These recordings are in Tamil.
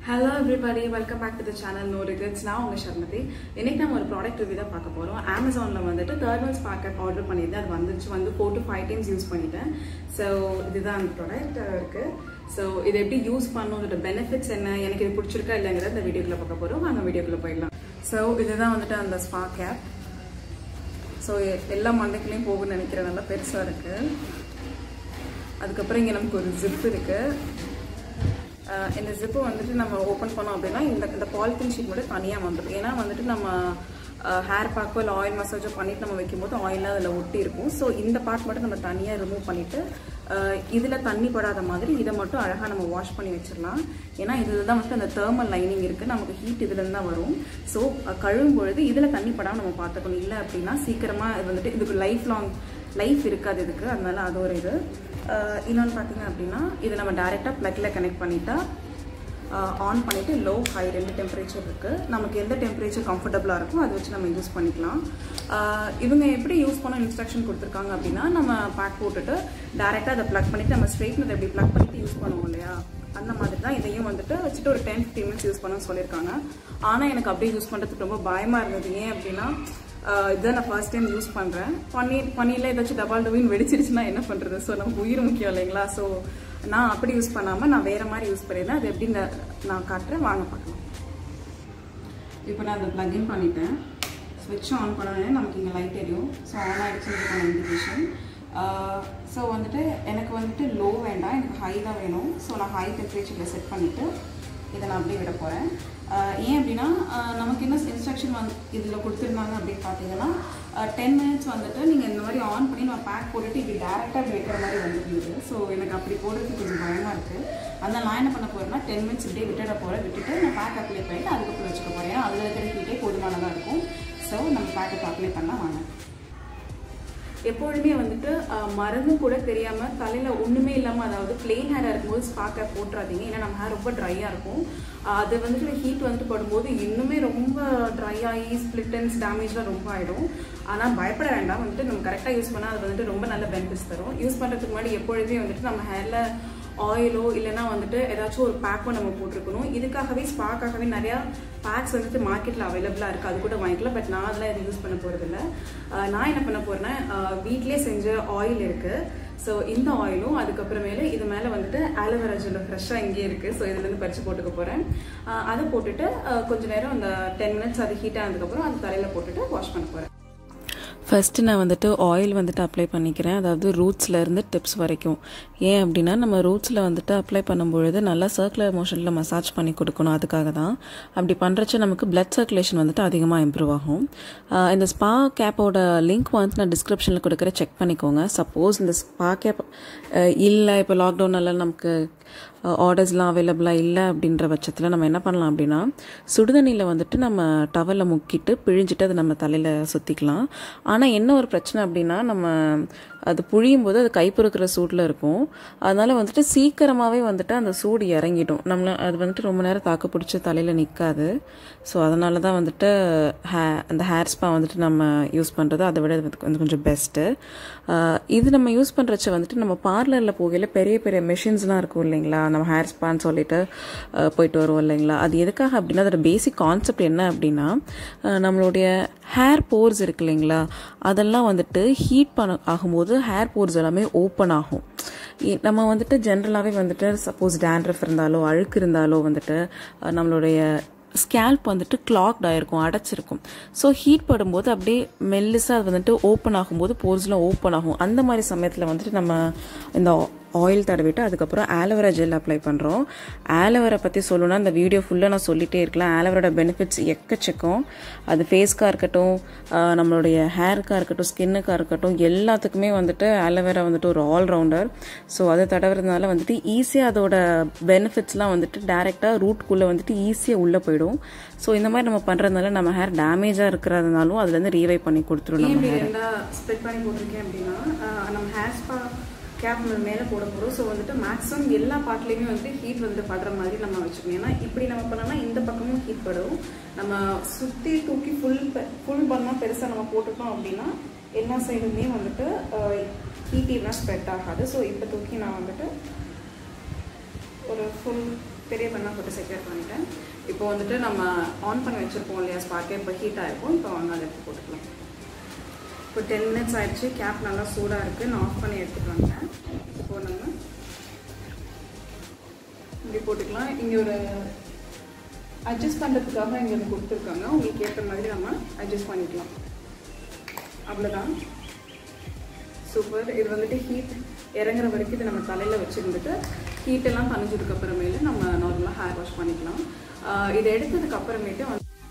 Hello everybody welcome back to the channel no regrets நான் உங்கள் ஷர்மதி இன்னைக்கு நம்ம ஒரு ப்ராடக்ட் ரிவ்யூ தான் பார்க்க போகிறோம் அமேசானில் வந்துட்டு தேர்மல்ஸ் பேக்கெட் ஆர்டர் பண்ணியிருந்தேன் அது வந்துச்சு வந்து four to five times use பண்ணிட்டேன் ஸோ இதுதான் அந்த ப்ராடக்ட் இருக்குது ஸோ இதை எப்படி யூஸ் பண்ணணும் இதோட பெனிஃபிட்ஸ் என்ன எனக்கு இது பிடிச்சிருக்கா இல்லைங்கிறத இந்த வீடியோக்குள்ளே பார்க்க போகிறோம் வாங்க வீடியோக்குள்ளே போயிடலாம் ஸோ இதுதான் வந்துட்டு அந்த ஸ்பா கேப் ஸோ எல்லா மண்டைக்குள்ளேயும் போகும்னு நினைக்கிறேன் நல்லா பெருசாக இருக்குது அதுக்கப்புறம் இங்கே நமக்கு ஒரு ஜிப் இருக்குது ஆஹ் இந்த ஜிப்பு வந்துட்டு நம்ம ஓப்பன் பண்ணோம் அப்படின்னா இந்த இந்த பாலித்தீன் ஷீட் மட்டும் தனியாக வந்துடும் ஏன்னா வந்துட்டு நம்ம ஹேர் பேக்கோ இல்லை ஆயில் மசாஜோ பண்ணிட்டு நம்ம வைக்கும்போது ஆயிலாக அதில் ஒட்டி இருக்கும் ஸோ இந்த பார்ட் மட்டும் நம்ம தனியாக ரிமூவ் பண்ணிவிட்டு இதில் தண்ணி படாத மாதிரி இதை மட்டும் அழகாக நம்ம வாஷ் பண்ணி வச்சிடலாம் ஏன்னா இதில் தான் வந்துட்டு அந்த தேர்மல் லைனிங் இருக்குது நமக்கு ஹீட் இதுலேருந்து தான் வரும் ஸோ கழுவும் பொழுது இதில் தண்ணி படாமல் நம்ம பார்த்துக்கணும் இல்லை அப்படின்னா சீக்கிரமாக இது வந்துட்டு இதுக்கு லைஃப் லாங் லைஃப் இருக்காது இதுக்கு அதனால அது ஒரு இது ஆஹ் இன்னொன்று பார்த்தீங்க அப்படின்னா இது நம்ம டேரெக்டாக ப்ளக்கில் கனெக்ட் பண்ணிட்டா ஆன் பண்ணிவிட்டு லோ ஹை ரெண்டு டெம்பரேச்சர் இருக்குது நமக்கு எந்த டெம்பரேச்சர் கம்ஃபர்டபுளாக இருக்கோ அதை வச்சு நம்ம யூஸ் பண்ணிக்கலாம் ஆஹ் இவங்க எப்படி யூஸ் பண்ண இன்ஸ்ட்ரக்ஷன் கொடுத்துருக்காங்க அப்படின்னா நம்ம பேக் போட்டுட்டு டேரெக்டாக அதை ப்ளக் பண்ணிவிட்டு நம்ம ஸ்ட்ரெயிட்னதை எப்படி ப்ளக் பண்ணிட்டு யூஸ் பண்ணுவோம் இல்லையா அந்த மாதிரி தான் இதையும் வந்துட்டு வச்சுட்டு ஒரு டென் ஃபிஃப்டின் மினிட்ஸ் யூஸ் பண்ண சொல்லியிருக்காங்க ஆனால் எனக்கு அப்படியே யூஸ் பண்ணுறதுக்கு ரொம்ப பயமாக இருந்தது ஏன் அப்படின்னா ஆஹ் இதை நான் ஃபர்ஸ்ட் டைம் யூஸ் பண்ணுறேன் பண்ணி பண்ணியில் ஏதாச்சும் டபால் டபின்னு வெடிச்சிருச்சுன்னா என்ன பண்ணுறது ஸோ நமக்கு உயிர் முக்கியம் இல்லைங்களா ஸோ நான் அப்படி யூஸ் பண்ணாமல் நான் வேறு மாதிரி யூஸ் பண்ணியிருந்தேன் அது எப்படி நான் நான் காட்டுறேன் வாங்க பார்க்கலாம் இப்போ நான் அதை ப்ளக்இன் பண்ணிட்டேன் ஸ்விட்ச் ஆன் பண்ணனே நமக்கு இங்கே லைட் எரியும் ஸோ ஆன் ஆகிடுச்சுன்னு இண்டிகேஷன் ஸோ வந்துட்டு எனக்கு வந்துட்டு லோ வேண்டாம் எனக்கு ஹை தான் வேணும் ஸோ நான் ஹை டெம்பரேச்சரில் செட் பண்ணிவிட்டு இதை நான் அப்படியே விட போகிறேன் ஏன் அப்படின்னா ஆஹ் நமக்கு என்ன இன்ஸ்ட்ரக்ஷன் வந்து இதில் கொடுத்துருந்தாங்க அப்படின்னு பார்த்தீங்கன்னா டென் மினிட்ஸ் வந்துட்டு நீங்கள் இந்த மாதிரி ஆன் பண்ணி நான் பேக் போட்டுட்டு இப்படி டேரெக்டாக இப்படி வைக்கிற மாதிரி வந்துருக்குது ஸோ எனக்கு அப்படி போடுறதுக்கு கொஞ்சம் பயமாக இருக்குது அதனால் நான் என்ன பண்ண போகிறேன்னா டென் மினிட்ஸ் இப்படியே விட்டுட போகிறேன் விட்டுட்டு நான் பேக் அப்ளை பண்ணிட்டு அதுக்கப்புறம் வச்சுக்க போகிறேன் ஏன்னா அதில் இருக்கிற ஹீட்டே போதுமானதாக இருக்கும் ஸோ நம்ம பேக்கெட் அப்ளை பண்ணால் வாங்க எப்பொழுதுமே வந்துட்டு அஹ், மருந்து கூட தெரியாமல் தலையில் ஒன்றுமே இல்லாமல் அதாவது பிளெயின் ஹேராக இருக்கும்போது ஸ்பாக்கை போட்டுறாதீங்க ஏன்னா நம்ம ஹேர் ரொம்ப ட்ரையாக இருக்கும் அஹ், அது வந்துட்டு ஹீட் வந்துட்டு படும்போது இன்னுமே ரொம்ப ட்ரை ஆகி ஸ்பிளிட்டன்ஸ் டேமேஜ்லாம் ரொம்ப ஆகிடும் ஆனால் பயப்பட வேண்டாம் வந்துட்டு நம்ம கரெக்டாக யூஸ் பண்ணால் அது வந்துட்டு ரொம்ப நல்ல பெனிஃபிட்ஸ் தரும் யூஸ் பண்ணுறதுக்கு முன்னாடி எப்பொழுதுமே வந்துட்டு நம்ம ஹேரில் ஆயிலோ இல்லைன்னா வந்துட்டு ஏதாச்சும் ஒரு பேக்கோ நம்ம போட்டிருக்கணும் இதுக்காகவே ஸ்பாக்காகவே நிறையா பேக்ஸ் வந்துட்டு மார்க்கெட்டில் அவைலபிளாக இருக்குது அது கூட வாங்கிக்கலாம் பட் நான் அதெல்லாம் எதுவும் யூஸ் பண்ண போகிறதில்ல நான் என்ன பண்ண போகிறேன்னா வீட்லேயே செஞ்ச ஆயில் இருக்குது ஸோ இந்த ஆயிலும் அதுக்கப்புறமேல இது மேலே வந்துட்டு ஆலோவேரா ஜெல் ஃப்ரெஷ்ஷாக இங்கே இருக்குது ஸோ இதுலேருந்து பறித்து போட்டுக்க போகிறேன் அதை போட்டுட்டு அஹ், கொஞ்ச நேரம் அந்த டென் மினிட்ஸ் அது ஹீட் ஆனதுக்கப்புறம் அது தலையில் போட்டுட்டு வாஷ் பண்ண போகிறேன் ஃபஸ்ட்டு நான் வந்துட்டு ஆயில் வந்துட்டு அப்ளை பண்ணிக்கிறேன் அதாவது ரூட்ஸில் இருந்து டிப்ஸ் வரைக்கும் ஏன் அப்படின்னா நம்ம ரூட்ஸில் வந்துட்டு அப்ளை பண்ணும்பொழுது நல்லா சர்க்குலர் மோஷனில் மசாஜ் பண்ணி கொடுக்கணும் அதுக்காக தான் அப்படி பண்ணுறச்ச நமக்கு பிளட் சர்க்குலேஷன் வந்துட்டு அதிகமாக இம்ப்ரூவ் ஆகும் ஆஹ் இந்த ஸ்பா கேப்போட லிங்க் வந்து நான் டிஸ்கிரிப்ஷனில் கொடுக்குற செக் பண்ணிக்கோங்க சப்போஸ் இந்த ஸ்பா கேப் இல்லை இப்போ லாக்டவுனெல்லாம் நமக்கு ஆர்டர்ஸ்லாம் அவைலபிளாக இல்லை அப்படின்ற பட்சத்தில் நம்ம என்ன பண்ணலாம் அப்படின்னா சுடுதண்ணியில் வந்துட்டு நம்ம டவலில் முக்கிட்டு பிழிஞ்சிட்டு அதை நம்ம தலையில் சுற்றிக்கலாம் ஆனால் என்ன ஒரு பிரச்சனை அப்படின்னா நம்ம அது புழியும் போது அது கைப்பொறுக்கிற சூடில் இருக்கும் அதனால வந்துட்டு சீக்கிரமாகவே வந்துட்டு அந்த சூடு இறங்கிடும் நம்மள அது வந்துட்டு ரொம்ப நேரம் தாக்கு பிடிச்சி தலையில் நிற்காது ஸோ அதனால தான் வந்துட்டு ஹே அந்த ஹேர் ஸ்பா வந்துட்டு நம்ம யூஸ் பண்ணுறது அதை விட இது வந்து கொஞ்சம் பெஸ்ட்டு இது நம்ம யூஸ் பண்ணுறச்ச வந்துட்டு நம்ம பார்லரில் போகையில் பெரிய பெரிய மெஷின்ஸ்லாம் இருக்கும் இல்லைங்களா நம்ம ஹேர் ஸ்பான்னு சொல்லிட்டு அஹ், போயிட்டு வருவோம் இல்லைங்களா அது எதுக்காக அப்படின்னா அதோட பேசிக் கான்செப்ட் என்ன அப்படின்னா அஹ், நம்மளுடைய ஹேர் போர்ஸ் இருக்கு இல்லைங்களா அதெல்லாம் வந்துட்டு ஹீட் பண்ண ஆகும்போது ஹேர் போர்ஸ் எல்லாமே ஓப்பன் ஆகும் இ- நம்ம வந்துட்டு ஜென்ரலாகவே வந்துட்டு சப்போஸ் டேண்ட்ரஃப் இருந்தாலோ அழுக்கு இருந்தாலோ வந்துட்டு அஹ், நம்மளுடைய ஸ்கேல்ப் வந்துட்டு கிளாக்ட் ஆயிருக்கும் அடைச்சிருக்கும் ஸோ ஹீட் படும்போது அப்படியே மெல்லிஸாக அது வந்துட்டு ஓப்பன் ஆகும்போது போர்ஸ்லாம் ஓப்பன் ஆகும் அந்த மாதிரி சமயத்தில் வந்துட்டு நம்ம இந்த ஆயில் தடவிட்டு அதுக்கப்புறம் ஆலோவேரா ஜெல் அப்ளை பண்ணுறோம் ஆலோவேரா பற்றி சொல்லணும்னா இந்த வீடியோ ஃபுல்லாக நான் சொல்லிட்டே இருக்கலாம் ஆலோவேரோட பெனிஃபிட்ஸ் எக்கச்சக்கம் அது ஃபேஸ்க்காக இருக்கட்டும் ஆஹ் நம்மளுடைய ஹேருக்காக இருக்கட்டும் ஸ்கின்னுக்காக இருக்கட்டும் எல்லாத்துக்குமே வந்துட்டு ஆலோவேரா வந்துட்டு ஒரு ஆல்ரவுண்டர் ஸோ அதை தடவுறதுனால வந்துட்டு ஈஸியாக அதோட பெனிஃபிட்ஸ்லாம் வந்துட்டு டேரெக்டாக ரூட்குள்ளே வந்துட்டு ஈஸியாக உள்ளே போயிடும் ஸோ இந்த மாதிரி நம்ம பண்ணுறதுனால நம்ம ஹேர் டேமேஜாக இருக்கிறதுனாலும் அதுலேருந்து ரீவைவ் பண்ணி கொடுத்துரும் ஏன் நம்ம இப்படி hair. ரெண்டா ஸ்ப்ரெட் பண்ணி போட்டிருக்கேன் அப்படின்னா ஆஹ் நம்ம ஹேர் ஸ்பா கேப் மேலே போட போகிறோம் ஸோ வந்துட்டு மேக்ஸிமம் எல்லா பார்ட்லேயுமே வந்துட்டு ஹீட் வந்து படுற மாதிரி நம்ம வச்சுக்கணும் ஏன்னா இப்படி நம்ம பண்ணோம்னா இந்த பக்கமும் ஹீட் படும் நம்ம சுற்றி தூக்கி ஃபுல் ஃபுல் பண்ணால் பெருசாக நம்ம போட்டுட்டோம் அப்படின்னா எல்லா சைடுமே வந்துட்டு ஹீட் ஈவனாக ஸ்ப்ரெட் ஆகாது ஸோ இப்போ தூக்கி நான் வந்துட்டு ஒரு ஃபுல் பெரிய பண்ணால் போட்டு செக்யூர் பண்ணிட்டேன் இப்போ வந்துட்டு நம்ம ஆன் பண்ணி வச்சுருப்போம் இல்லையா ஸ்பார்க்கே இப்போ ஹீட் ஆகிருக்கும் இப்போ வாங்க அதை எடுத்து போட்டுக்கலாம் இப்போ டென் மினிட்ஸ் ஆயிடுச்சு கேப் நல்லா சூடாக இருக்குது நான் ஆஃப் பண்ணி எடுத்துட்டு வந்துட்டேன் இப்போ நம்ம இப்படி போட்டுக்கலாம் இங்கே ஒரு அட்ஜஸ்ட் பண்ணுறதுக்காக இங்கே வந்து கொடுத்துருக்காங்க உங்களுக்கு ஏற்ற மாதிரி நம்ம அட்ஜஸ்ட் பண்ணிக்கலாம் அவ்வளோதான் சூப்பர் இது வந்துட்டு ஹீட் இறங்குற வரைக்கும் இது நம்ம தலையில் வச்சுருந்துட்டு ஹீட் எல்லாம் தணிஞ்சதுக்கு அப்புறமேல நம்ம நார்மலாக ஹேர் வாஷ் பண்ணிக்கலாம் ஆஹ் இதை எடுத்ததுக்கு அப்புறமேட்டு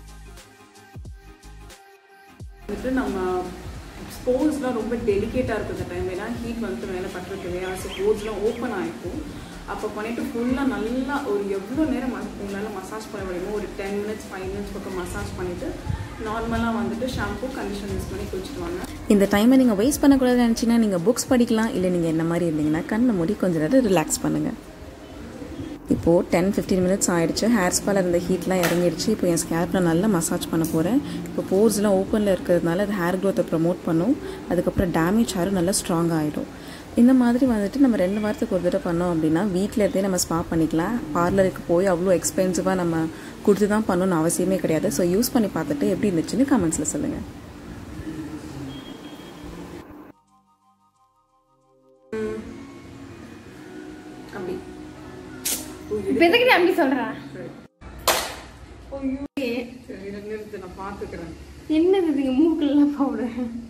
வந்துட்டு நம்ம ஸ்போர்ட்ஸ்லாம் ரொம்ப டெலிகேட்டாக இருக்கும் இந்த டைம் ஏன்னா ஹீட் வந்துட்டு மேலே பட்டுருக்கு இல்லையா ஸோ ஸ்போர்ட்ஸ்லாம் ஓப்பன் ஆகிருக்கும் அப்போ பண்ணிட்டு ஃபுல்லாக நல்லா ஒரு எவ்வளோ நேரம் ம- உங்களால் மசாஜ் பண்ண முடியுமோ ஒரு டென் மினிட்ஸ் ஃபைவ் மினிட்ஸ் பக்கம் மசாஜ் பண்ணிவிட்டு நார்மலாக வந்துட்டு ஷாம்பு கண்டிஷன் யூஸ் பண்ணி குளிச்சுட்டு வாங்க இந்த டைமை நீங்கள் வேஸ்ட் பண்ணக்கூடாதுன்னு நினச்சிங்கன்னா நீங்கள் புக்ஸ் படிக்கலாம் இல்லை நீங்கள் என்ன மாதிரி இருந்தீங்கன்னா கண்ணை மூடி கொஞ்ச நேரம் ரிலாக்ஸ் பண்ணுங்கள் இப்போது டென் ஃபிஃப்டீன் மினிட்ஸ் ஆயிடுச்சு ஹேர் ஸ்பால் இருந்த ஹீட்லாம் இறங்கிடுச்சு இப்போ என் ஸ்கேல்ப்பில் நல்லா மசாஜ் பண்ண போகிறேன் இப்போ போர்ஸ்லாம் ஓப்பனில் இருக்கிறதுனால அது ஹேர் க்ரோத்தை ப்ரமோட் பண்ணும் அதுக்கப்புறம் டேமேஜ் ஹேரும் நல்லா ஸ்ட்ராங் ஆகிடும் இந்த மாதிரி வந்துட்டு நம்ம ரெண்டு வாரத்துக்கு ஒரு தடவை பண்ணோம் அப்படின்னா வீட்டில் இருந்தே நம்ம ஸ்பா பண்ணிக்கலாம் பார்லருக்கு போய் அவ்வளோ எக்ஸ்பென்சிவாக நம்ம கொடுத்து தான் பண்ணணும்னு அவசியமே கிடையாது ஸோ யூஸ் பண்ணி பார்த்துட்டு எப்படி இருந்துச்சுன்னு கமெண்ட்ஸில் சொல்லுங்கள் அப்படி இப்ப எதுக்கு நீ அப்படி சொல்ற ஐயோ சரி நிறுத்து நான் பார்த்துக்கிறேன் என்னது இதுங்க மூக்குலாம் பவுடர்